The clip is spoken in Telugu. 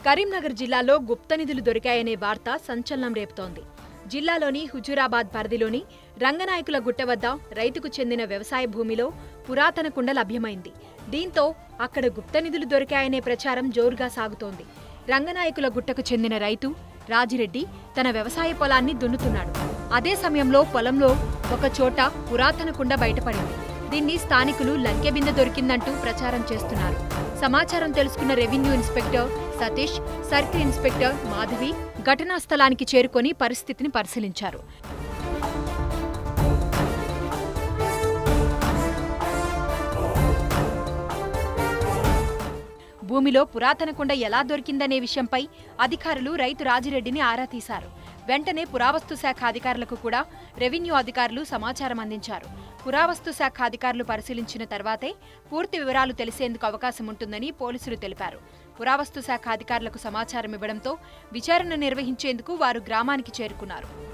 కరీంనగర్ జిల్లాలో గుప్త నిధులు దొరికాయనే వార్త సంచలనం రేపుతోంది జిల్లాలోని హుజూరాబాద్ పరిధిలోని రంగనాయకుల గుట్ట వద్ద రైతుకు చెందిన వ్యవసాయ భూమిలో పురాతన కుండ లభ్యమైంది దీంతో అక్కడ గుప్త నిధులు దొరికాయనే ప్రచారం జోరుగా సాగుతోంది రంగనాయకుల గుట్టకు చెందిన రైతు రాజిరెడ్డి తన వ్యవసాయ పొలాన్ని దున్నుతున్నాడు అదే సమయంలో పొలంలో ఒక చోట పురాతన కుండ బయటపడింది దీన్ని స్థానికులు లంకెబిందె దొరికిందంటూ ప్రచారం చేస్తున్నారు సమాచారం తెలుసుకున్న revenue inspector Satish circle inspector Madhavi ఘటనా స్థలానికి చేరుకొని పరిస్థితిని పరిశీలించారు భూమిలో పురాతన కుండ ఎలా దొరికిందనే విషయంపై అధికారులు రైతు రాజిరెడ్డిని ఆరా తీశారు వెంటనే పురావస్తు శాఖ అధికారులకు కూడా రెవెన్యూ అధికారులు సమాచారం అందించారు పురావస్తు శాఖ అధికారులు పరిశీలించిన తర్వాతే పూర్తి వివరాలు తెలిసేందుకు అవకాశం ఉంటుందని పోలీసులు తెలిపారు పురావస్తు శాఖ అధికారులకు సమాచారం ఇవ్వడంతో విచారణ నిర్వహించేందుకు వారు గ్రామానికి చేరుకున్నారు